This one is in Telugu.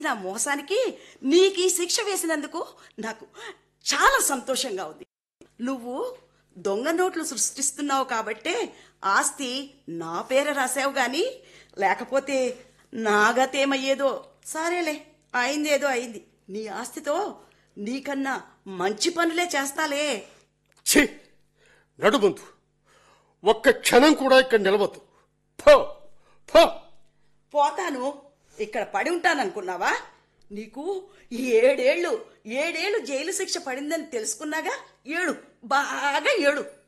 నా మోసానికి నీకు ఈ శిక్ష వేసినందుకు నాకు చాలా సంతోషంగా ఉంది నువ్వు దొంగ నోట్లు సృష్టిస్తున్నావు కాబట్టే ఆస్తి నా పేర రాసావు గాని లేకపోతే నాగతేమయ్యేదో సరేలే అయిందేదో అయింది నీ ఆస్తితో నీకన్నా మంచి పనులే చేస్తాలే ఛీ నడుముందు ఒక్క క్షణం కూడా ఇక్కడ నిలవద్దు పో పో పోతాను ఇక్కడ పడి ఉంటాననుకున్నావా నీకు ఏడేళ్ళు ఏడేళ్ళు జైలు శిక్ష పడిందని తెలుసుకున్నాగా ఏడు బాగా ఏడు